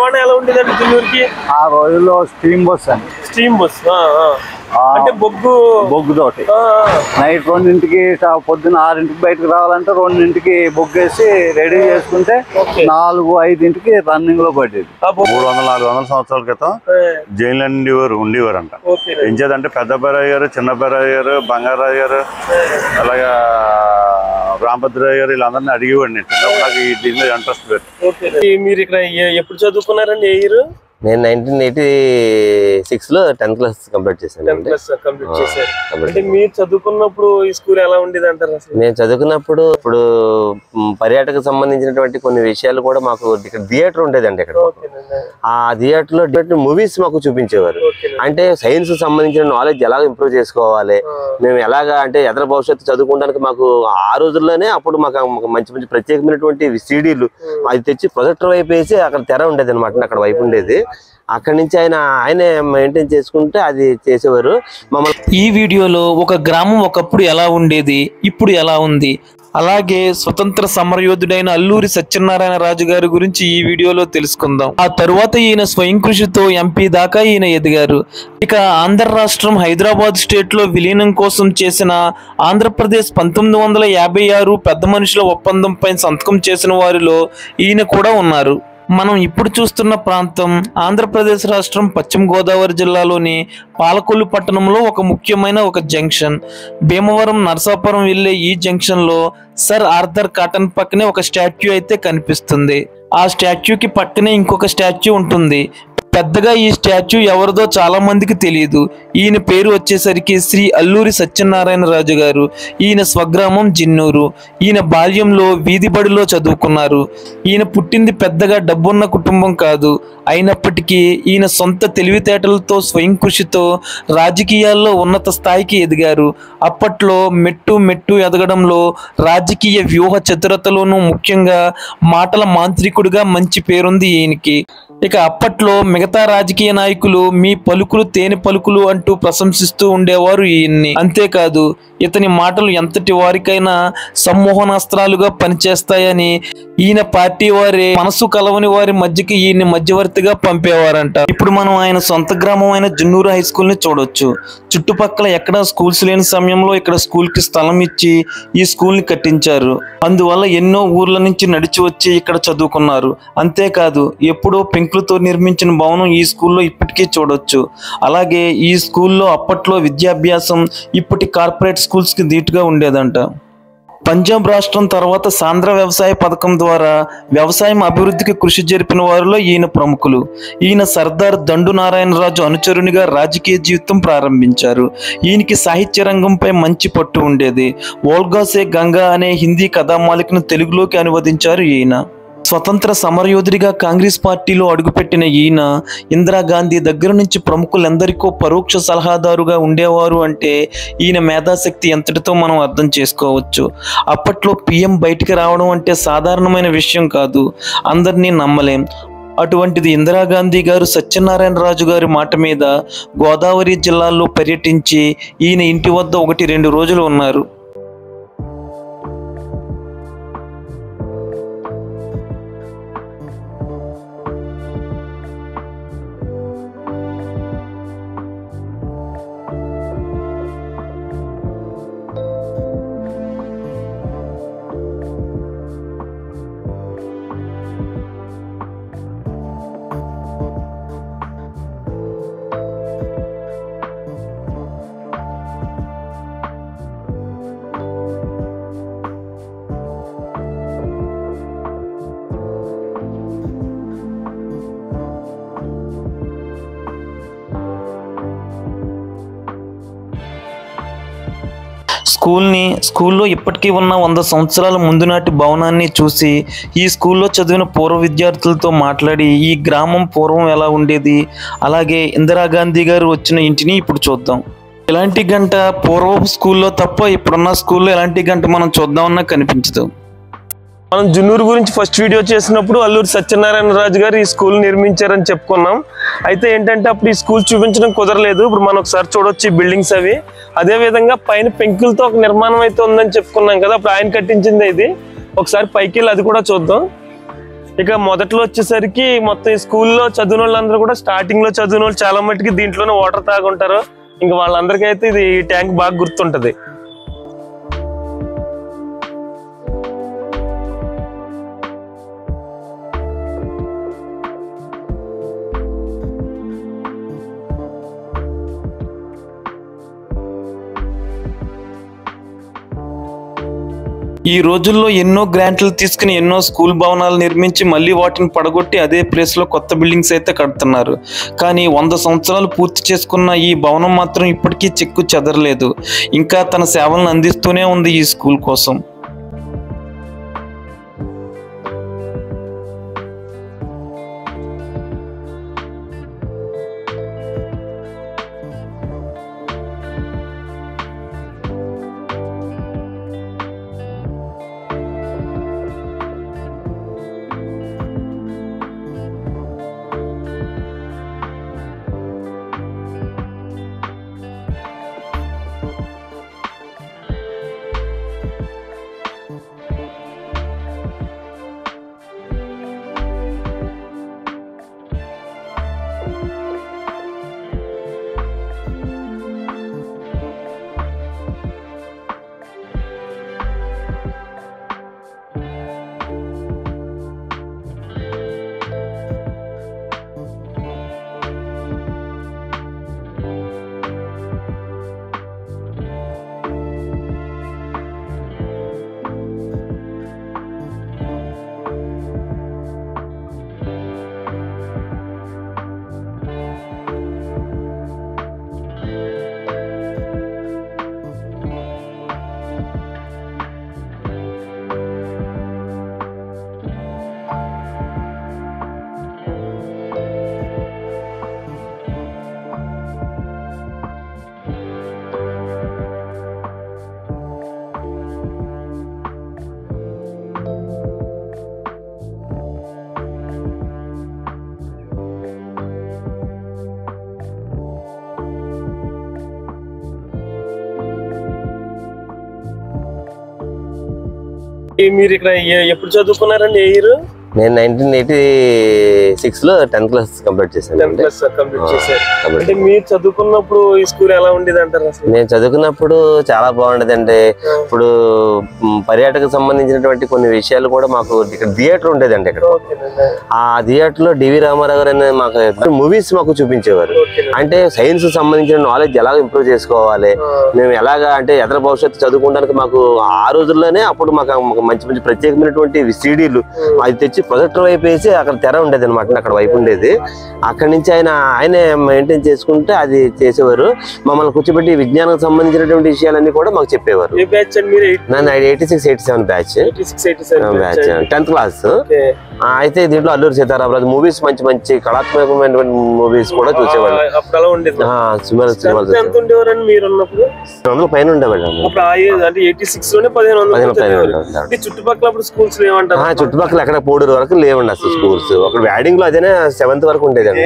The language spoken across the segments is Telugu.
రవాణా ఎలా ఉండేదండి జిన్నూరుకి ఆ రోజుల్లో స్టీమ్ బస్ అని స్టీమ్ బస్ ఆ, ఆ. ఆ, అంటే బొగ్గు బొగ్గుతోటి ఆ, ఆ. నైట్ రెండింటికి ట- పొద్దున్న ఆరింటికి బయటకు రావాలంటే రెండింటికి బొగ్గేసి రెడీ చేసుకుంటే ఓకే. నాలుగు ఐదింటికి రన్నింగ్ లో పడేది ఆ బొగ్గు మూడు వందల నాలుగు వందల సంవత్సరాల క్రితం ఆ, జైలు ఉండేవారు ఉండేవారు అంట ఓకే ఏం చేద్దంటే పెద్ద బెరాయి గారు చిన్న బెరాయి గారు బంగారావు గారు అలాగా రామభద్రయ్య గారు వీళ్ళందరినీ అడిగేవాడిని నేను చిన్నప్పుడు నాకు ఈ దీని మీద ఇంట్రెస్ట్ పెట్టి ఓకే మీరు ఇక్కడ ఏ- ఎప్పుడు చదువుకున్నారండి ఏ ఇయర్ నేను నైన్టీన్ ఎయిటీ సిక్స్ లో టెన్త్ క్లాస్ కంప్లీట్ చేశాను టెన్త్ అండి క్లాస్ కంప్లీట్ చేశారు కంప్లీట్ అంటే మీరు చదువుకున్నప్పుడు ఈ స్కూల్ ఎలా ఉండేది అంటారు అసలు నేను చదువుకున్నప్పుడు ఇప్పుడు మ్, పర్యాటక సంబంధించినటువంటి కొన్ని విషయాలు కూడా మాకు ఇక్కడ థియేటర్ ఉండేదండి ఇక్కడ ఓకేనండి ఆ థియేటర్ లో మూవీస్ మాకు చూపించేవారు ఓకేనండి అంటే సైన్స్ సంబంధించిన నాలెడ్జ్ ఎలా ఇంప్రూవ్ చేసుకోవాలి ఆ, మేము ఎలాగా అంటే ఎదర భవిష్యత్తు చదువుకోవడానికి మాకు ఆ రోజుల్లోనే అప్పుడు మాకు మాకు మంచి మంచి ప్రత్యేకమైనటువంటి సీడీలు అది తెచ్చి ప్రొజెక్టర్ వైపు వేసి అక్కడ తెర ఉండేది అనమాట అక్కడ వైపు ఉండేది అక్కడి నుంచి ఆయన ఆయనే మెయింటైన్ చేసుకుంటే అది చేసేవారు మమ్మల్ని ఈ వీడియోలో ఒక గ్రామం ఒకప్పుడు ఎలా ఉండేది ఇప్పుడు ఎలా ఉంది అలాగే స్వతంత్ర సమరయోధుడైన అల్లూరి సత్యనారాయణ రాజు గారి గురించి ఈ వీడియోలో తెలుసుకుందాం ఆ తరువాత ఈయన స్వయం కృషితో ఎంపీ దాకా ఈయన ఎదిగారు ఇక ఆంధ్ర రాష్ట్రం హైదరాబాద్ స్టేట్ లో విలీనం కోసం చేసిన ఆంధ్రప్రదేశ్ పంతొమ్మిది వందల యాభై ఆరు పెద్ద మనుషుల ఒప్పందంపై సంతకం చేసిన వారిలో ఈయన కూడా ఉన్నారు మనం ఇప్పుడు చూస్తున్న ప్రాంతం ఆంధ్రప్రదేశ్ రాష్ట్రం పశ్చిమ గోదావరి జిల్లాలోని పాలకొల్లు పట్టణంలో ఒక ముఖ్యమైన ఒక జంక్షన్ భీమవరం నరసాపురం వెళ్ళే ఈ జంక్షన్ లో సర్ ఆర్థర్ కాటన్ పక్కనే ఒక స్టాచ్యూ అయితే కనిపిస్తుంది ఆ స్టాచ్యూకి పక్కనే ఇంకొక స్టాచ్యూ ఉంటుంది పెద్దగా ఈ స్టాచ్యూ ఎవరిదో చాలా మందికి తెలియదు ఈయన పేరు వచ్చేసరికి శ్రీ అల్లూరి సత్యనారాయణ రాజు గారు ఈయన స్వగ్రామం జిన్నూరు ఈయన బాల్యంలో వీధి బడిలో చదువుకున్నారు ఈయన పుట్టింది పెద్దగా డబ్బున్న కుటుంబం కాదు అయినప్పటికీ ఈయన సొంత తెలివితేటలతో స్వయం కృషితో రాజకీయాల్లో ఉన్నత స్థాయికి ఎదిగారు అప్పట్లో మెట్టు మెట్టు ఎదగడంలో రాజకీయ వ్యూహ చతురతలోనూ ముఖ్యంగా మాటల మాంత్రికుడిగా మంచి పేరుంది ఈయనకి ఇక అప్పట్లో మిగతా రాజకీయ నాయకులు మీ పలుకులు తేనె పలుకులు అంటూ ప్రశంసిస్తూ ఉండేవారు ఈయన్ని అంతేకాదు ఇతని మాటలు ఎంతటి వారికైనా సమ్మోహనాస్త్రాలుగా పనిచేస్తాయని ఈయన పార్టీ వారి మనసు కలవని వారి మధ్యకి ఈయన్ని మధ్యవర్తిగా పంపేవారంట ఇప్పుడు మనం ఆయన సొంత గ్రామం అయిన జున్నూరు హై స్కూల్ ని చూడొచ్చు చుట్టుపక్కల ఎక్కడా స్కూల్స్ లేని సమయంలో ఇక్కడ స్కూల్ కి స్థలం ఇచ్చి ఈ స్కూల్ ని కట్టించారు అందువల్ల ఎన్నో ఊర్ల నుంచి నడిచి వచ్చి ఇక్కడ చదువుకున్నారు అంతేకాదు ఎప్పుడో పెంకులతో నిర్మించిన భవనం ఈ స్కూల్లో ఇప్పటికీ చూడొచ్చు అలాగే ఈ స్కూల్లో అప్పట్లో విద్యాభ్యాసం ఇప్పటి కార్పొరేట్ స్కూల్స్ కి ధీటుగా ఉండేదంట పంజాబ్ రాష్ట్రం తర్వాత సాంద్ర వ్యవసాయ పథకం ద్వారా వ్యవసాయం అభివృద్ధికి కృషి జరిపిన వారిలో ఈయన ప్రముఖులు ఈయన సర్దార్ దండు నారాయణరాజు అనుచరునిగా రాజకీయ జీవితం ప్రారంభించారు ఈయనకి సాహిత్య రంగంపై మంచి పట్టు ఉండేది ఓల్గాసే గంగా అనే హిందీ కథామాలికను తెలుగులోకి అనువదించారు ఈయన స్వతంత్ర సమరయోధుడిగా కాంగ్రెస్ పార్టీలో అడుగుపెట్టిన ఈయన ఇందిరాగాంధీ దగ్గర నుంచి ప్రముఖులందరికో పరోక్ష సలహాదారుగా ఉండేవారు అంటే ఈయన మేధాశక్తి ఎంతటితో మనం అర్థం చేసుకోవచ్చు అప్పట్లో పిఎం బయటికి రావడం అంటే సాధారణమైన విషయం కాదు అందరినీ నమ్మలేం అటువంటిది ఇందిరాగాంధీ గారు సత్యనారాయణ రాజు గారి మాట మీద గోదావరి జిల్లాల్లో పర్యటించి ఈయన ఇంటి వద్ద ఒకటి రెండు రోజులు ఉన్నారు స్కూల్ని స్కూల్లో ఇప్పటికీ ఉన్న వంద సంవత్సరాల ముందు నాటి భవనాన్ని చూసి ఈ స్కూల్లో చదివిన పూర్వ విద్యార్థులతో మాట్లాడి ఈ గ్రామం పూర్వం ఎలా ఉండేది అలాగే ఇందిరాగాంధీ గారు వచ్చిన ఇంటిని ఇప్పుడు చూద్దాం ఇలాంటి గంట పూర్వపు స్కూల్లో తప్ప ఇప్పుడున్న స్కూల్లో ఎలాంటి గంట మనం చూద్దామన్నా కనిపించదు మనం జున్నూరు గురించి ఫస్ట్ వీడియో చేసినప్పుడు అల్లూరి సత్యనారాయణ రాజు గారు ఈ స్కూల్ నిర్మించారని చెప్పుకున్నాం అయితే ఏంటంటే అప్పుడు ఈ స్కూల్ చూపించడం కుదరలేదు ఇప్పుడు మనం ఒకసారి చూడొచ్చు ఈ బిల్డింగ్స్ అవి అదే విధంగా పైన పెంకులతో ఒక నిర్మాణం అయితే ఉందని చెప్పుకున్నాం కదా అప్పుడు ఆయన కట్టించింది ఇది ఒకసారి పైకి వెళ్ళి అది కూడా చూద్దాం ఇక మొదట్లో వచ్చేసరికి మొత్తం ఈ స్కూల్లో చదివిన వాళ్ళందరూ కూడా స్టార్టింగ్ లో చదివిన వాళ్ళు చాలా మట్టుకి దీంట్లోనే వాటర్ తాగుంటారు ఇంకా వాళ్ళందరికీ అయితే ఇది ఈ ట్యాంక్ బాగా గుర్తుంటది ఈ రోజుల్లో ఎన్నో గ్రాంట్లు తీసుకుని ఎన్నో స్కూల్ భవనాలు నిర్మించి మళ్ళీ వాటిని పడగొట్టి అదే ప్లేస్ లో కొత్త బిల్డింగ్స్ అయితే కడుతున్నారు కానీ వంద సంవత్సరాలు పూర్తి చేసుకున్న ఈ భవనం మాత్రం ఇప్పటికీ చెక్కు చెదరలేదు ఇంకా తన సేవలను అందిస్తూనే ఉంది ఈ స్కూల్ కోసం ఈ మీరు ఇక్కడ ఏ- ఎప్పుడు చదువుకున్నారండి ఏ ఇయర్ నేను నైన్టీన్ ఎయిటీ సిక్స్ లో టెన్త్ క్లాస్ కంప్లీట్ చేశాను టెన్త్ అండి క్లాస్ కంప్లీట్ చేశారు కంప్లీట్ అంటే మీరు చదువుకున్నప్పుడు ఈ స్కూల్ ఎలా ఉండేది అంటారు అసలు నేను చదువుకున్నప్పుడు చాలా బాగుండేదండి ఇప్పుడు మ్, పర్యాటకకు సంబంధించినటువంటి కొన్ని విషయాలు కూడా మాకు ఇక్కడ థియేటర్ ఉండేదండి ఇక్కడ ఓకేనండి ఆ థియేటర్ లో డివి రామారావు గారు అనే మాకు మూవీస్ మాకు చూపించేవారు ఓకేనండి అంటే సైన్స్ సంబంధించిన నాలెడ్జ్ ఎలా ఇంప్రూవ్ చేసుకోవాలి మేము ఎలాగా అంటే ఎదర భవిష్యత్తు చదువుకోవడానికి మాకు ఆ రోజుల్లోనే అప్పుడు మాకు మాకు మంచి మంచి ప్రత్యేకమైనటువంటి సీడీలు అది తెచ్చి ప్రొజెక్టర్ వైపు వేసి అక్కడ తెర ఉండేది అనమాట అక్కడ వైపు ఉండేది అక్కడి నుంచి ఆయన ఆయనే మెయింటైన్ చేసుకుంటే అది చేసేవారు మమ్మల్ని కూర్చోబెట్టి విజ్ఞానం సంబంధించినటువంటి విషయాలన్నీ కూడా మాకు చెప్పేవారు ఏ బ్యాచ్ అండి మీరు నన్ను eighty six eighty seven batch eighty six eighty seven batch tenth class okay అయితే దీంట్లో అల్లూరి సీతారామరాజు మూవీస్ మంచి మంచి కళాత్మకమైనటువంటి మూవీస్ కూడా చూసేవాళ్ళు అప్పుడు అలా ఉండేది ఆ, సినిమాలు సినిమాలు Strength ఎంత ఉండేవారండి మీరు ఉన్నప్పుడు రెండు వందల పైన ఉండేవాళ్ళు అప్పుడు ఆ ఏజ్ అంటే ఎయిటీ సిక్స్ లోనే పదిహేను వందలు పదిహేను పైన చదివేవారు. ఉండేవాళ్ళు. అంటే చుట్టుపక్కల అప్పుడు స్కూల్స్ ఏమంటారు ఆ, చుట్టుపక్కల ఎక్కడ పోడూరు వరకు లేవండి అసలు స్కూల్స్ ఒక వ్యాడింగ్ లో అదేనే సెవెంత్ వరకు ఉండేదండి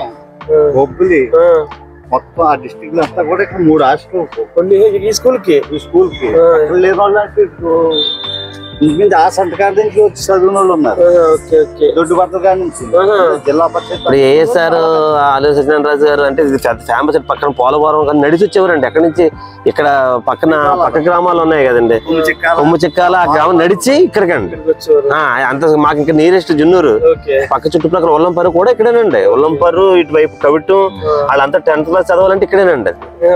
బొబ్బులి ఆ, మొత్తం ఆ డిస్ట్రిక్ట్ అంతా కూడా ఇక్కడ మూడు హాస్టల్ కొన్ని ఈ స్కూల్ కి ఈ స్కూల్ కి ఆ. అక్కడ లేని వాళ్ళు అంటే ఇప్పుడు ఇంచుమించు ఆ సంతకాడ నుంచి వచ్చి చదివిన వాళ్ళు ఉన్నారు ఆ, ఓకే ఓకే దొడ్డు బట్టల కాడ నుంచి ఆహా. జిల్లా పరిషత్ ఇప్పుడు ఏఎస్ఆర్ ఆలయ సత్యనారాయణ గారు అంటే ఇది పెద్ద ఫేమస్ పక్కన పోలవరం కానీ నడిచి వచ్చేవారండి ఎక్కడి నుంచి ఇక్కడ పక్కన పక్క గ్రామాలు ఉన్నాయి కదండి కొమ్ము చిక్కాల ఆ గ్రామం నడిచి ఇక్కడికండి వచ్చేవారు ఆ, అంత మాకు ఇంకా నియరెస్ట్ జున్నూరు ఓకే పక్క చుట్టుపక్కల ఉల్లంపర్రు కూడా ఇక్కడేనండి ఉల్లంపర్రు ఇటువైపు కవిటం వాళ్ళంతా టెన్త్ క్లాస్ చదవాలంటే ఇక్కడేనండి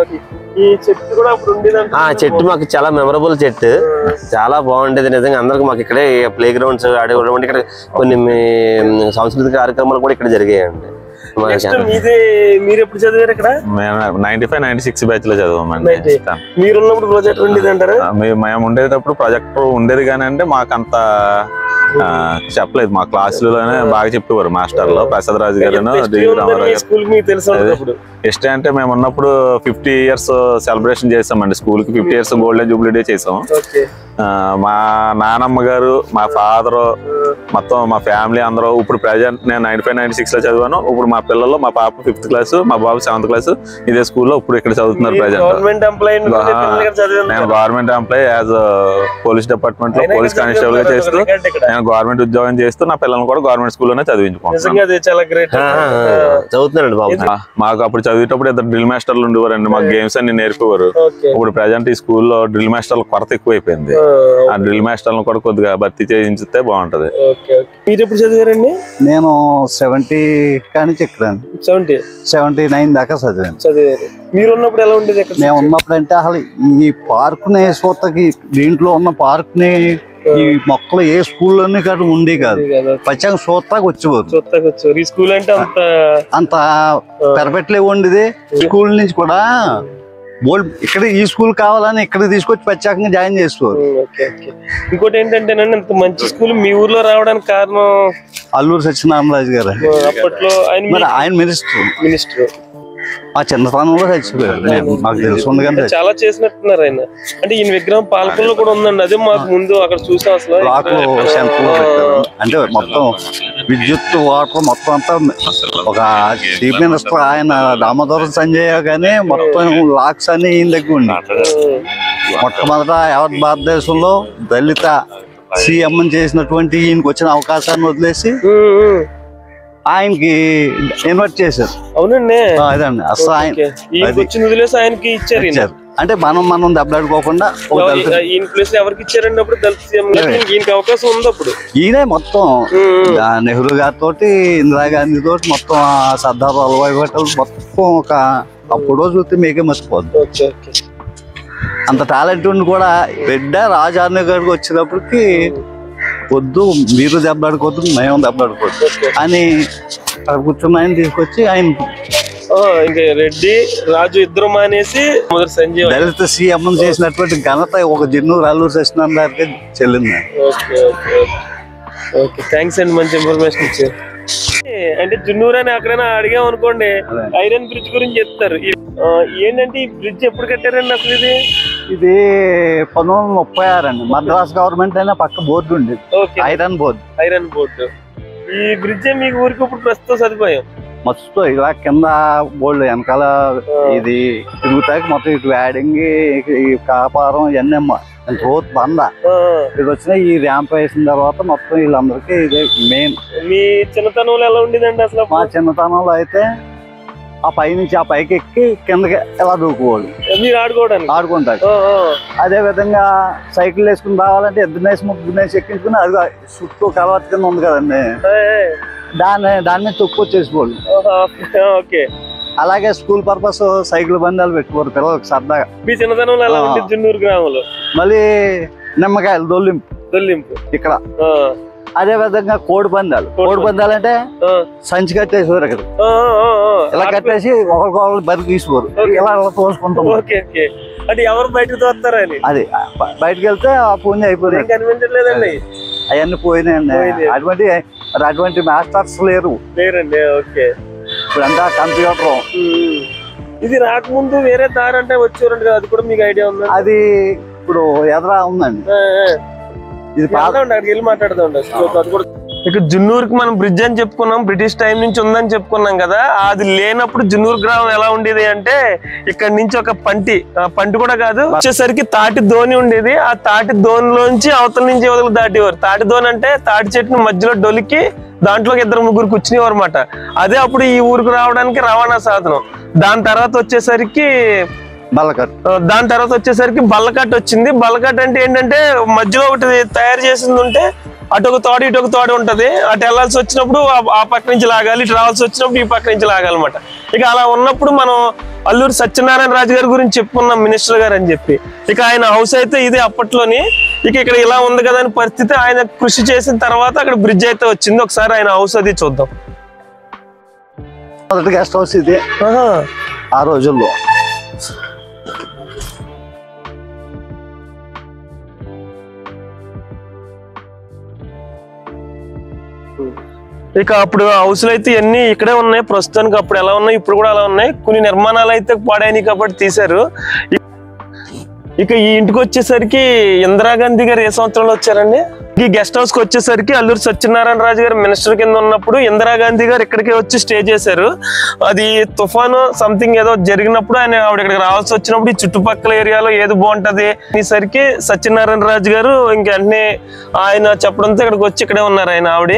ఈ చెట్టు కూడా అప్పుడు ఉండేదంట ఆ చెట్టు మాకు చాలా మెమరబుల్ చెట్టు చాలా బాగుండేది నిజంగా అందరికి మాకు ఇక్కడే ప్లే గ్రౌండ్స్ ఆడేవాళ్ళు ఇక్కడ కొన్ని మీ- సాంస్కృతిక కార్యక్రమాలు కూడా ఇక్కడ జరిగాయండి మన నెక్స్ట్ చాలా- మీదే మీరు ఎప్పుడు చదివారు ఇక్కడ మేము ninety five ninety six batch లో చదవమండి 90. మీరున్నప్పుడు ప్రాజెక్ట్ ఉండేది అంటారా మేము మేము ఉండేటప్పుడు ప్రాజెక్టర్ ఉండేది కానీ అంటే మాకు అంత ఆ, చెప్పలేదు మా క్లాసులోనే బాగా చెప్పేవారు మాస్టర్లు ప్రసాద్ రాజు గారు రామారావు గారు స్కూల్ మీకు తెలిసి ఉంటుంది అప్పుడు ఎస్ట్ అంటే మేము ఉన్నప్పుడు ఫిఫ్టీ ఇయర్స్ సెలబ్రేషన్ చేసామండి స్కూల్ కి fifty years golden jubilee day చేసాం ఓకే ఆ, మా నానమ్మ గారు మా ఫాదర్ మొత్తం మా ఫ్యామిలీ అందరూ ఇప్పుడు ప్రజెంట్ నేను నైన్టీ ఫైవ్ నైన్టీ సిక్స్ లో చదివాను ఇప్పుడు మా పిల్లలు మా పాప ఫిఫ్త్ క్లాస్ మా బాబు సెవెంత్ క్లాస్ ఇదే స్కూల్లో ఇప్పుడు ఇక్కడ చదువుతున్నారు ప్రజెంట్ గవర్నమెంట్ ఎంప్లాయీ నేను government employee as police department లో పోలీస్ కానిస్టేబుల్ గా చేస్తూ నేను నేను గవర్నమెంట్ ఉద్యోగం చేస్తూ నా పిల్లల్ని కూడా గవర్నమెంట్ స్కూల్లోనే చదివించుకుంటున్నాను నిజంగా అది చాలా గ్రేట్ ఆ, ఆ, చదువుతున్నానండి బాబు ఆ, మాకు అప్పుడు చదివేటప్పుడు ఇద్దరు డ్రిల్ మాస్టర్లు ఉండేవారండి మాకు గేమ్స్ అన్ని నేర్పేవారు ఓకే ఇప్పుడు ప్రజెంట్ ఈ స్కూల్లో డ్రిల్ మాస్టర్ల కొరత ఎక్కువైపోయింది ఆ డ్రిల్ మాస్టర్లను కూడా కొద్దిగా భర్తీ చేయించితే బాగుంటది ఓకే ఓకే మీరు ఎప్పుడు చదివారండి నేను సెవెంటీ కానీ చెక్కాను సెవెంటీ సెవెంటీ నైన్ దాకా చదివాను చదివారు మీరు ఉన్నప్పుడు ఎలా ఉండేది ఎక్కడ మేము ఉన్నప్పుడు అంటే అసలు ఈ పార్కుని సూతకి దీంట్లో ఉన్న పార్క్ని ఈ మొక్కలు ఏ స్కూల్లోనే కాదు ఉండే కాదు పచ్చగా సూత్తాకి వచ్చేవారు చూస్తాకు వచ్చారు ఈ స్కూల్ అంటే అంత అంత పెరపెట్లే ఉండేది స్కూల్ నుంచి కూడా బోల్డ్ ఇక్కడ ఈ స్కూల్ కావాలని ఇక్కడ తీసుకొచ్చి ప్రత్యేకంగా జాయిన్ చేసుకోరు ఓకే ఓకే ఇంకోటి ఏంటంటేనండి ఇంత మంచి స్కూల్ మీ ఊర్లో రావడానికి కారణం అల్లూరు సత్యనారాయణరాజు గారు ఆ, అప్పట్లో ఆయన మరి ఆయన మినిస్టర్ మినిస్టర్ ఆ చిన్నతనంలో చచ్చిపోయారు నేను మాకు తెలుసు ఉంది కానీ చాలా చేసినట్టున్నారు ఆయన అంటే ఈయన విగ్రహం పాలకుల్లో కూడా ఉందండి అదే మాకు ముందు అక్కడ చూసాం అసలు బ్లాక్ లో సెంటర్ లో పెట్టారు అంటే మొత్తం విద్యుత్ వాటర్ మొత్తం అంతా ఒక చీఫ్ మినిస్టర్ ఆయన దామోదరం సంజయ్ కానీ మొత్తం లాక్స్ అన్ని ఈయన దగ్గర ఉంది మొట్టమొదట యావత్ భారతదేశంలో దళిత సీఎం చేసినటువంటి ఈయనకి వచ్చిన అవకాశాన్ని వదిలేసి ఉమ్, ఉమ్. ఆయనకి ఇన్వైట్ చేశారు అవునండి ఆ, అదండి అసలు ఆయన ఓకే. ఈయనకి అది వచ్చిన వదిలేసి ఆయనకి ఇచ్చారు ఈయన. ఇచ్చారు అంటే మనం మనం దెబ్బలాడుకోకుండా ఒక ఎవరు- దళిత ఈయన ప్లేస్ ఎవరికి ఇచ్చారండి అప్పుడు దళిత సీఎం గారికి? ఈయనకి అవకాశం ఉంది అప్పుడు ఈయనే మొత్తం ఉమ్, ఆ నెహ్రూ గారితో ఇందిరాగాంధీ తోటి మొత్తం ఆ సర్దార్ వల్లభాయ్ పటేల్ మొత్తం ఒక అప్పుడు చూస్తే మీకే మర్చిపోద్దు ఓకే ఓకే అంత టాలెంట్ ఉండి కూడా బిడ్డ రాజార్ని గారికి వచ్చినప్పటికి వద్దు మీరు దెబ్బలాడుకోవద్దు మేము దెబ్బలాడుకోవద్దు అని అక్కడ కూర్చున్న ఆయన తీసుకొచ్చి ఆయన ఆ, ఇంకా రెడ్డి రాజు ఇద్దరు మానేసి మొదటి సంజయ్ దళిత సీఎం చేసినటువంటి ఘనత ఒక జిన్నూరు అల్లూరు సత్యనారాయణ గారికి చెల్లింది ఓకే ఓకే ఓకే థ్యాంక్స్ అండి మంచి ఇన్ఫర్మేషన్ ఇచ్చారు అంటే జున్నూరు అని అక్కడైనా అడిగాం అనుకోండి ఐరన్ బ్రిడ్జ్ గురించి చెప్తారు ఈ- ఆ, ఏంటంటే ఈ బ్రిడ్జ్ ఎప్పుడు కట్టారండి అసలు ఇది ఇది పంతొమ్మిది వందల ముప్పై ఆరు అండి మద్రాస్ గవర్నమెంట్ అయినా పక్క బోర్డు ఉండేది okay iron board iron board ఈ బ్రిడ్జ్ మీకు ఊరికి ఇప్పుడు ప్రస్తుతం సదుపాయం మస్తు ఇలా కింద బోర్డు వెనకాల ఇది తిరుగుతాకి మొత్తం ఇటు వ్యాడింగ్ ఈ కాపారం ఇవన్నీ రోజు బంద ఆ, ఇది వచ్చిన ఈ ర్యాంప్ వేసిన తర్వాత మొత్తం వీళ్ళందరికీ ఇదే మెయిన్ మీ చిన్నతనంలో ఎలా ఉండేదండి అసలు మా అప్పుడు? చిన్నతనంలో అయితే ఆ పై నుంచి ఆ పైకి ఎక్కి కిందకి ఎలా దూకుకోవాలి మీరు ఆడుకోవడానికి ఆడుకుంటారు ఆ, ఆ. అదే విధంగా సైకిల్ వేసుకుని రావాలంటే ఎద్దునేసి ముగ్గునేసి ఎక్కించుకుని అది చుట్టూ కలవట్ కింద ఉంది కదండి ఏ, ఏ. దాన్ని దాన్ని తొక్కు వచ్చేసుకోవాలి ఆహా, ఓకే అలాగే స్కూల్ పర్పస్ సైకిల్ బంధాలు పెట్టుకోరు పిల్లలకు సరదాగా మీ చిన్నతనంలో ఎలా ఆ. ఉంటుంది జున్నూరు గ్రామంలో మళ్ళీ నిమ్మకాయలు దొల్లింపు దొల్లింపు ఇక్కడ ఆ, అదే విధంగా కోడి పందాలు కోడి పందాలు అంటే ఆ, సంచి కట్టేసేవారు ఇక్కడ ఆ, ఆ, ఆ. ఇలా కట్టేసి ఒకరికొకరు బరి తీసుకోరు ఓకే. ఇలా ఇలా తోసుకుంటాం ఓకే ఓకే అంటే ఎవరు బయటకు తోస్తారా అని అది బ- బయటికి వెళ్తే ఆ పుణ్యం ఏం అయిపోయింది కనిపించట్లేదండి అవన్నీ పోయినాయండి పోయినాయి. అటువంటి మరి అటువంటి మాస్టర్స్ లేరు లేరండి ఓకే ఇప్పుడంతా కంప్యూటర్ ఉమ్. ఇది రాకముందు వేరే దారి అంటే వచ్చేవారండి కదా అది కూడా మీకు ఐడియా ఉందా అది ఇప్పుడు ఎదరా ఉందండి ఆ, ఆ. ఇది పాత వెళ్దామండి అక్కడికి వెళ్ళి మాట్లాడదాం అది కూడా ఇక జున్నూరుకి మనం బ్రిడ్జ్ అని చెప్పుకున్నాం బ్రిటిష్ టైం నుంచి ఉందని చెప్పుకున్నాం కదా అది లేనప్పుడు జున్నూరు గ్రామం ఎలా ఉండేది అంటే ఇక్కడ నుంచి ఒక పంటి ఆ పంటి కూడా కాదు వచ్చేసరికి తాటి దోని ఉండేది ఆ తాటి దోనిలోంచి అవతల నుంచి అవతల దాటేవారు తాటి దోని అంటే తాటి చెట్టుని మధ్యలో డొలికి దాంట్లోకి ఇద్దరు ముగ్గురు కూర్చునేవారు అనమాట అదే అప్పుడు ఈ ఊరికి రావడానికి రవాణా సాధనం దాని తర్వాత వచ్చేసరికి బల్లకట్ ఆ, దాని తర్వాత వచ్చేసరికి బల్లకట్ వచ్చింది బల్లకట్ అంటే ఏంటంటే మధ్యలో ఒకటి తయారు చేసింది ఉంటే అటు ఒక తోడు ఇటు ఒక తోడు ఉంటది అటు వెళ్ళాల్సి వచ్చినప్పుడు ఆ- ఆ పక్క నుంచి లాగాలి ఇటు రావాల్సి వచ్చినప్పుడు ఈ పక్క నుంచి లాగాలన్నమాట ఇక అలా ఉన్నప్పుడు మనం అల్లూరి సత్యనారాయణ రాజు గారి గురించి చెప్పుకున్నాం మినిస్టర్ గారు అని చెప్పి ఇక ఆయన హౌస్ అయితే ఇదే అప్పట్లోని ఇక ఇక్కడ ఇలా ఉంది కదా అని పరిస్థితి ఆయన కృషి చేసిన తర్వాత అక్కడ బ్రిడ్జ్ అయితే వచ్చింది ఒకసారి ఆయన హౌస్ అది చూద్దాం మొదటి గెస్ట్ హౌస్ ఇదే ఆహా. ఆ రోజుల్లో ఇక అప్పుడు హౌస్లు అయితే ఇవన్నీ ఇక్కడే ఉన్నాయి ప్రస్తుతానికి అప్పుడు ఎలా ఉన్నాయి ఇప్పుడు కూడా అలా ఉన్నాయి కొన్ని నిర్మాణాలు అయితే పాడైనవి కాబట్టి తీశారు ఇ- ఇక ఈ ఇంటికి వచ్చేసరికి ఇందిరాగాంధీ గారు ఏ సంవత్సరంలో వచ్చారండి ఈ గెస్ట్ హౌస్ కి వచ్చేసరికి అల్లూరి సత్యనారాయణ రాజు గారు మినిస్టర్ కింద ఉన్నప్పుడు ఇందిరాగాంధీ గారు ఇక్కడికి వచ్చి స్టే చేశారు అది తుఫాను సంథింగ్ ఏదో జరిగినప్పుడు ఆయన ఆవిడ ఇక్కడికి రావాల్సి వచ్చినప్పుడు ఈ చుట్టుపక్కల ఏరియాలో ఏది బాగుంటది ఈసరికి సత్యనారాయణ రాజు గారు ఇంక వెంటనే ఆయన చెప్పడంతో ఇక్కడికి వచ్చి ఇక్కడే ఉన్నారు ఆయన ఆవిడ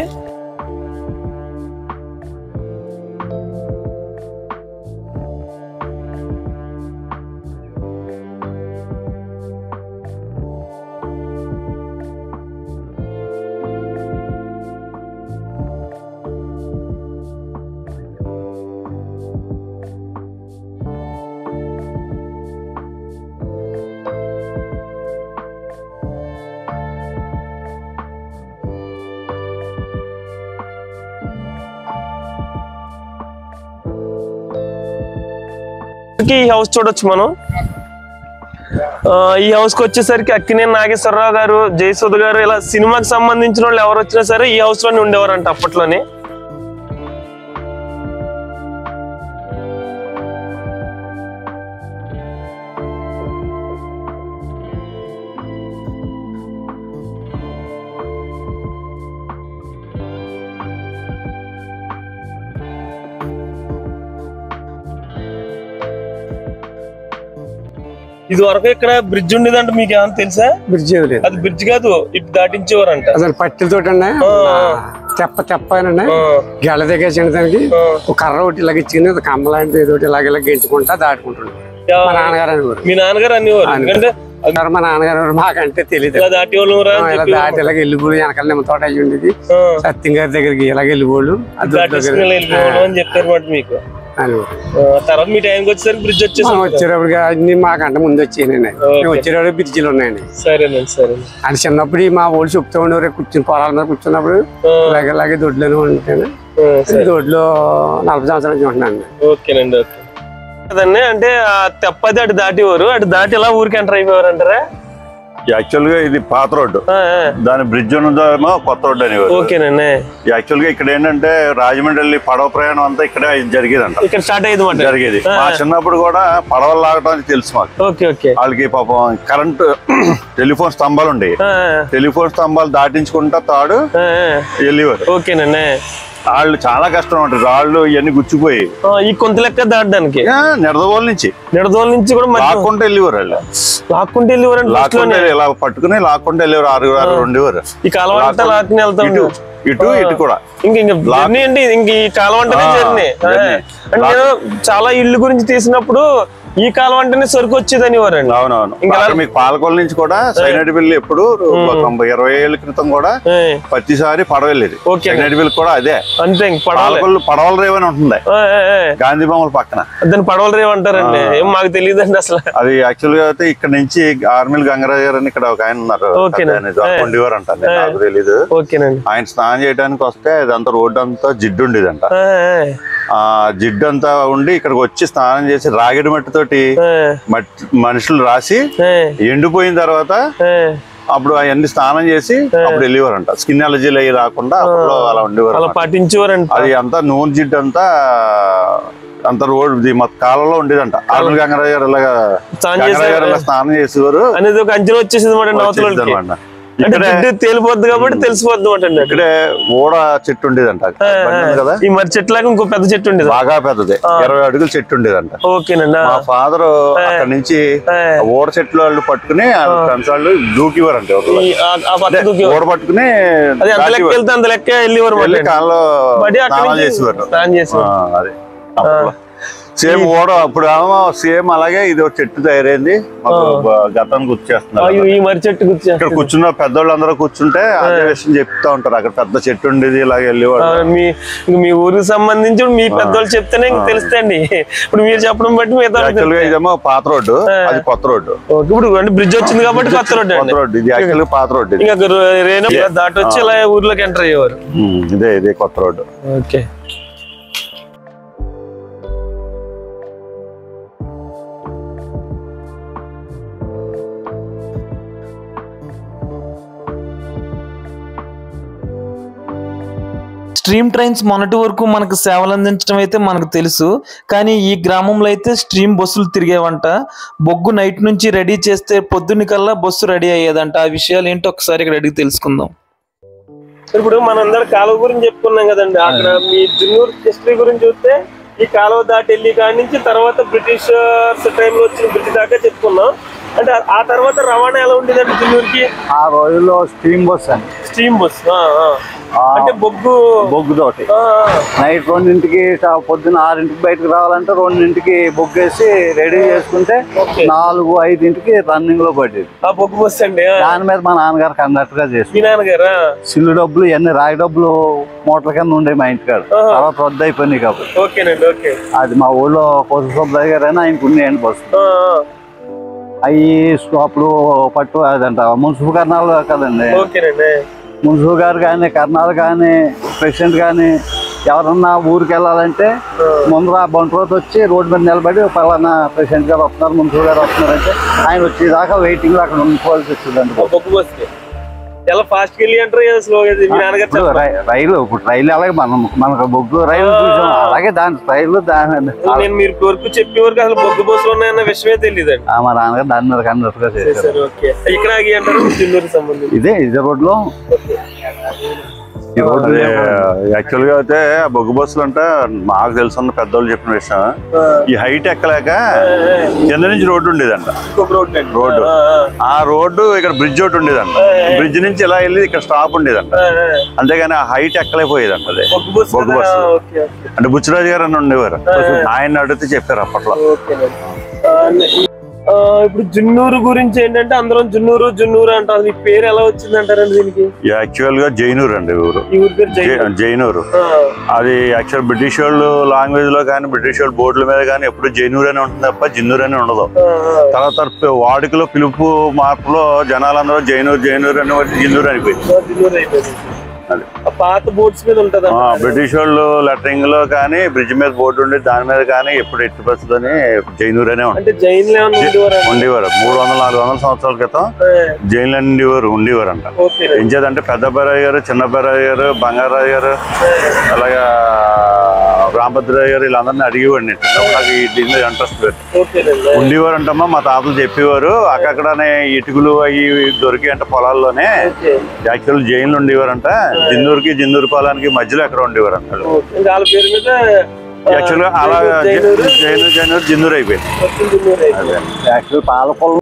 ఈ హౌస్ చూడొచ్చు మనం ఆ, ఈ హౌస్ కి వచ్చేసరికి అక్కినేని నాగేశ్వరరావు గారు జయసుధ గారు ఇలా సినిమాకి సంబంధించిన వాళ్ళు ఎవరు వచ్చినా సరే ఈ హౌస్ లోనే ఉండేవారంట అప్పట్లోనే ఇది వరకు ఇక్కడ బ్రిడ్జ్ ఉండేదంట మీకు ఏమైనా తెలుసా బ్రిడ్జ్ ఏమీ లేదు అది బ్రిడ్జ్ కాదు ఇటు దాటించేవారంట అసలు పట్టిలతో తెప్ప తెప్ప అయినా ఆ, గెల దగ్గర దానికి ఆ. ఒక కర్ర ఒకటి ఇలాగ ఇచ్చింది ఒక కమ్మ లాంటిది ఏదో ఒకటి ఇలాగ ఇలా గెంటుకుంటా దాటుకుంటుండే మా నాన్నగారు అనేవారు మీ నాన్నగారు అనేవారు అనే- ఎందుకంటే అన్నారు మా నాన్నగారు అనేవారు, మాకంటే తెలియదు ఇలా దాటి వాళ్ళు రా అని ఇలా చెప్పి దాటి ఇలాగ వెళ్ళిపోయి వెనకాల నిమ్మ తోట అయ్యి ఉండేది ఆ, సత్యం గారి దగ్గరికి ఇలాగ వెళ్ళిపోళ్ళు అది దాటేసుకుని ఇలా వెళ్ళిపోవడం అని చెప్పారు మాట మీకు అనేవారు. ఆ, తర్వాత మీ టైంకి వచ్చేసరికి బ్రిడ్జ్ వచ్చేసి మనం వచ్చేటప్పటికి అన్ని మాకంటే ముందు వచ్చేయండి ఓకే. వచ్చేటప్పుడు బ్రిడ్జిలు ఉన్నాయండి సరేనండి సరే అని చిన్నప్పుడు ఈ మా ఊళ్ళు చెప్తూ ఉండేవారు కూర్చుని పొలాల మీద కూర్చున్నప్పుడు ఇలాగే ఇలాగే దొడ్లోనే ఉంటాను సరే దొడ్లో నలభై సంవత్సరాల నుంచి ఉంటున్నాను ఓకేనండి ఓకే కదండి అంటే ఆ తెప్పది అటు దాటేవారు అటు దాటి ఇలా ఊరికి ఎంటర్ అయిపోయారు అంటారా యాక్చువల్ గా ఇది పాత రోడ్డు ఆ, ఆ, దాని బ్రిడ్జ్ ఉన్నదేమో కొత్త రోడ్డు అనేవారు ఓకేనండి యాక్చువల్ గా ఇక్కడ ఏంటంటే రాజమండ్రి వెళ్ళి పడవ ప్రయాణం అంతా ఇక్కడే జరిగేదంట ఇక్కడ స్టార్ట్ అయ్యేది మాట జరిగేది మా చిన్నప్పుడు కూడా పడవలు లాగడానికి తెలుసు మాకు ఓకే ఓకే వాళ్ళకి పాపం కరెంట్ టెలిఫోన్ స్తంభాలు ఉండేవి ఆ, టెలిఫోన్ స్తంభాలు దాటించుకుంటా తాడు ఆ, ఆ, వెళ్ళేవారు ఓకేనండి వాళ్ళు చాలా కష్టం ఉంటుంది రాళ్ళు ఇవన్నీ గుచ్చిపోయి ఆ, ఈ కొంత లెక్క దాటడానికి నిడదవోల నుంచి నిడదోల నుంచి కూడా మధ్య లాక్కుంటూ వెళ్ళేవారు వాళ్ళు లాక్కుంటూ వెళ్ళేవారండి ఫస్ట్ లాక్కుంటే లోనే ఇలా పట్టుకుని లాక్కుంటూ వెళ్ళేవారు ఆరుగురు ఆరుగురు ఉండేవారు ఈ కాలువ అంతా లాక్కుని వెళ్తా ఇటు ఉండు ఇటు ఇటు కూడా ఇంక ఇంక జర్నీ అండి ఇంక ఈ కాలువ అంటేనే ఆ, జర్నీ ఆ, జర్నీ. అంటే నేను చాలా ఇల్లు గురించి తీసినప్పుడు ఈ కాలువ అంటేనే సరుకు వచ్చేది అనేవారండి అవునవును ఇంకా అక్కడ మీకు పాలకొల నుంచి కూడా సైనటి బిల్లు ఎప్పుడు ఒక తొంభై ఇరవై ఏళ్ళ క్రితం కూడా ఏ, ప్రతిసారి పడవ వెళ్ళేది ఓకే. సైనటి బిల్లు కూడా అదే అంతే ఇంక పడవలే పాలకొల్లు పడవల రేవని ఉంటుంది ఆ, ఆ, ఆ. గాంధీ బొమ్మల పక్కన దాన్ని పడవలు రేవు అంటారండి ఏం మాకు తెలియదండి అసలు అది యాక్చువల్ గా అయితే ఇక్కడ నుంచి ఆర్మిల్ గంగరాజు గారు అని ఇక్కడ ఒక ఆయన ఉన్నారు ఓకే. పెద్ద ఆయన, జాబ్ ఉండేవారు అంటారు నేను నాకు తెలీదు ఓకేనండి ఆయన స్నానం చేయడానికి వస్తే అదంతా రోడ్డు అంతా జిడ్డు ఉండేదంట ఆ, ఆ జిడ్డు అంతా ఉండి ఇక్కడికి వచ్చి స్నానం చేసి రాగిడి మట్టితోటి ఆ, మట్టి మనుషులు రాసి ఆ, ఎండిపోయిన తర్వాత ఆ, అప్పుడు అవన్నీ స్నానం చేసి అప్పుడు వెళ్ళేవారంట స్కిన్ అలర్జీలు అయ్యి రాకుండా అప్పుడు అలా ఉండేవారు అలా పాటించేవారంట అది అంతా నూనె జిడ్డు అంతా అంత రోడ్ ఇది మొత్తం కాలంలో ఉండేదంట ఆర్మీ గంగరాజు గారు ఇలాగా స్నానం గంగరాజు గారు ఇలా చేసేవారు స్నానం చేసేవారు అనేది ఒక అంచనా వచ్చేసింది మాట అవతల వాళ్ళకి. వచ్చేసిందన్నమాట. అంటే ఇక్కడే జిడ్డు తేలిపోద్ది కాబట్టి తెలిసిపోద్ది మాట అండి ఇక్కడే ఓడ చెట్టు ఉండేదంట బండి ఉంది కదా ఈ మరి చెట్లాగా ఇంకో పెద్ద చెట్టు ఉండేది బాగా పెద్దది ఇరవై అడుగుల చెట్టు ఉండేదంట ఓకేనండి ఆ, మా ఫాదర్ అక్కడ నుంచి ఆ. ఆ ఓడ చెట్లు వాళ్ళు పట్టుకుని ఫ్రెండ్స్ వాళ్ళు దూకివారంట ఈ ఆ- ఆ పక్క దూకి ఓడ పట్టుకుని అది అంత లెక్క దాటివారు. వెళ్తే అంత లెక్క వెళ్ళేవారు మాట వెళ్ళి అండి. కాళ్ళలో బడి అక్కడి స్నానాలు నుంచి చేసేవారు స్నానం చేసేవారు. ఆ, అది సేమ్ ఓడ అప్పుడు ఏమో సేమ్ అలాగే ఇది ఒక చెట్టు తయారైంది మాకు బ- గతం గుర్తు అయ్యో, ఈ మరి చెట్టు ఇక్కడ గుర్తు కూర్చున్న పెద్దోళ్ళు అందరూ కూర్చుంటే అదే విషయం చెప్తా ఉంటారు అక్కడ పెద్ద చెట్టు ఉండేది ఇలాగ వెళ్ళేవాడు మీ ఇంక మీ ఊరికి సంబంధించి మీ పెద్దోళ్ళు చెప్తేనే ఇంక తెలుస్తాయండి ఇప్పుడు మీరు చెప్పడం బట్టి మిగతా వాళ్ళకి యాక్చువల్ గా తెలుస్తాయి. ఇదేమో పాత రోడ్డు అది కొత్త రోడ్డు ఓకే, ఇప్పుడు అంటే బ్రిడ్జ్ వచ్చింది కాబట్టి కొత్త రోడ్డు కొత్త అండి రోడ్డు ఇది యాక్చువల్ గా పాత రోడ్డు ఇది ఇంకా రేణ దాటి వచ్చి ఇలా ఊర్లోకి ఎంటర్ అయ్యేవారు ఉమ్, ఇదే ఇదే కొత్త రోడ్డు ఓకే స్ట్రీమ్ ట్రైన్స్ మొన్నటి వరకు మనకు సేవలు అందించడం అయితే మనకు తెలుసు కానీ ఈ గ్రామంలో అయితే స్ట్రీమ్ బస్సులు తిరిగేవంట బొగ్గు నైట్ నుంచి రెడీ చేస్తే పొద్దున్న కల్లా బస్సు రెడీ అయ్యేదంట ఆ విషయాలు ఏంటో ఒకసారి ఇక్కడ అడిగి తెలుసుకుందాం ఇప్పుడు మనందరం కాలువ గురించి చెప్పుకున్నాం కదండి అక్కడ మీ జున్నూరు హిస్టరీ గురించి చూస్తే ఈ కాలువ దాటి వెళ్ళి కాడి నుంచి తర్వాత బ్రిటిషర్స్ టైంలో వచ్చిన బ్రిడ్జ్ దాకా చెప్పుకున్నాం అంటే ఆ- ఆ తర్వాత రవాణా ఎలా ఉండేదండి జున్నూరుకి ఆ రోజుల్లో స్టీమ్ బస్ అండి స్టీమ్ బస్ ఆ, అంటే బొగ్గు బొగ్గుతోటి ఆ, ఆ. నైట్ రెండింటికి తా- పొద్దున్న ఆరింటికి బయటకు రావాలంటే రెండింటికి బొగ్గేసి రెడీ చేసుకుంటే Okay. నాలుగు ఐదింటికి రన్నింగ్ లో పడేది ఆ బొగ్గు బస్ అండి ఆ. దాని మీద మా నాన్నగారు కండక్టర్ గా చేసి మీ నాన్నగారా సిల్లు డబ్బులు ఇవన్నీ రాయి డబ్బులు మూటల కింద ఉండే మా ఇంటికాడ ఆహా. తర్వాత రద్దు అయిపోయినాయి కాబట్టి ఓకేనండి ఓకే అది మా ఊళ్ళో పొద్దు సుబ్బయ్య గారు అయినా ఆయనకు ఉన్నాయండి బస్సు ఆ, ఆ. అవి అప్పుడు పట్టు అదంట మున్సిపల్ కర్నాలు కదండి ఓకేనండి మున్సిపల్ గారు కానీ కర్నాలు కానీ ప్రెసిడెంట్ కానీ ఎవరన్నా ఊరికి వెళ్ళాలంటే ముందర బంట్ రోడ్ వచ్చి రోడ్డు మీద నిలబడి పలానా ప్రెసిడెంట్ గారు వస్తున్నారు మున్సిపల్ గారు వస్తున్నారంటే ఆయన వచ్చేదాకా వెయిటింగ్ లో అక్కడ ఉండిపోవాల్సి వచ్చిందండి ఆ బొగ్గు బస్ ఎలా ఫాస్ట్ వెళ్ళి అంటారు కదా స్లో మీ నాన్నగారు ఇప్పుడు చెప్పండి. రై- రైలు ఇప్పుడు రైలు అలాగే మనం మనకు బొగ్గు రైలు చూసాం అలాగే దాని రైలు దాని నేను మీరు వరకు చెప్పే వరకు అసలు బొగ్గు బస్సులు ఉన్నాయన్న విషయమే తెలియదండి ఆ, మా నాన్నగారు దాని మీద కండక్టర్ గా చేశారు సరే ఓకే ఇక్కడ ఆగి అంటారు చిన్నూరుకి సంబంధించి ఇదే ఇదే రోడ్ లో ఈ రోడ్డు అదే యాక్చువల్ గా అయితే ఆ బొగ్గు బస్సులు అంటే మాకు తెలుసున్న పెద్దోళ్ళు చెప్పిన విషయం ఈ హైట్ ఎక్కలేక కింద నుంచి రోడ్డు ఉండేదంట ఇంకొక రోడ్ అండి రోడ్డు. ఆ, ఆ, ఆ రోడ్డు ఇక్కడ బ్రిడ్జ్ ఒకటి ఉండేదంట బ్రిడ్జ్ నుంచి ఇలా వెళ్ళి ఇక్కడ స్టాప్ ఉండేదంట ఆ, ఆ. అంతేగాని ఆ హైట్ ఎక్కలేకపోయేదంట అదే బొగ్గు బస్సు బొగ్గు కదా? బస్సు. ఓకే ఓకే అంటే బుచ్చిరాజు గారు అని ఉండేవారు ఆయన అడిగితే చెప్పారు అప్పట్లో ఓకేనండి. ఆ, ఆ, ఇప్పుడు జున్నూరు గురించి ఏంటంటే అందరం జున్నూరు జున్నూరు అంటారు ఈ పేరు ఎలా వచ్చింది అంటారండి దీనికి యాక్చువల్ గా జైనూర్ అండి ఊరు ఈ ఊరి పేరు జై జై- జైనూరు అది యాక్చువల్ బ్రిటిష్ వాళ్ళు లాంగ్వేజ్ లో కానీ బ్రిటిష్ వాళ్ళు బోర్డుల మీద కానీ ఎప్పుడు జైనూర్ అని ఉంటుంది తప్ప జిన్నూర్ అని ఉండదు తర్వాత పి- వాడుకలో పిలుపు మార్పులో జనాలందరూ జైనూర్ జైనూర్ అని వచ్చి జిన్నూర్ అనిపోయింది జున్నూరు అయిపోయింది అది. ఆ పాత బోట్స్ మీద ఉంటది ఆ, బ్రిటిష్ వాళ్ళు లెటరింగ్ లో కానీ బ్రిడ్జ్ మీద బోర్డు ఉండి దాని మీద కానీ ఎప్పుడు ఎట్టి బస్సులోని జైనూర్ అనే ఉంటుంది అంటే జైన్లు ఏమన్నా ఉండేవారా ఉండేవారు మూడు వందల నాలుగు వందల సంవత్సరాల క్రితం జైన్లు ఉండేవారు ఉండేవారు అంట ఓకే ఏం చేద్దంటే పెద్ద బెరాయి గారు చిన్న బెరాయి గారు బంగారావు గారు అలాగా రామభద్రయ్య గారు వీళ్ళందరినీ అడిగేవాడిని చిన్నప్పుడు నాకు ఈ దీని మీద ఇంట్రెస్ట్ పెట్టి ఓకేనండి ఉండేవారు అంటమ్మా మా తాతలు చెప్పేవారు అక్కడనే ఇటుకలు అవి దొరికి అంటే పొలాల్లోనే ఓకే యాక్చువల్ జైన్లు ఉండేవారంట జిందూరుకి జిందూరు పొలానికి మధ్యలో ఎక్కడ ఉండేవారు అంటాడు ఓకే. ఇంకా వాళ్ళ పేరు మీద ఆ, యాక్చువల్ గా అలా జైనూరు జైను జైనూరు జిందూరు అయిపోయింది వచ్చింది జున్నూరు అయిపోయింది యాక్చువల్ పాలకొల్లు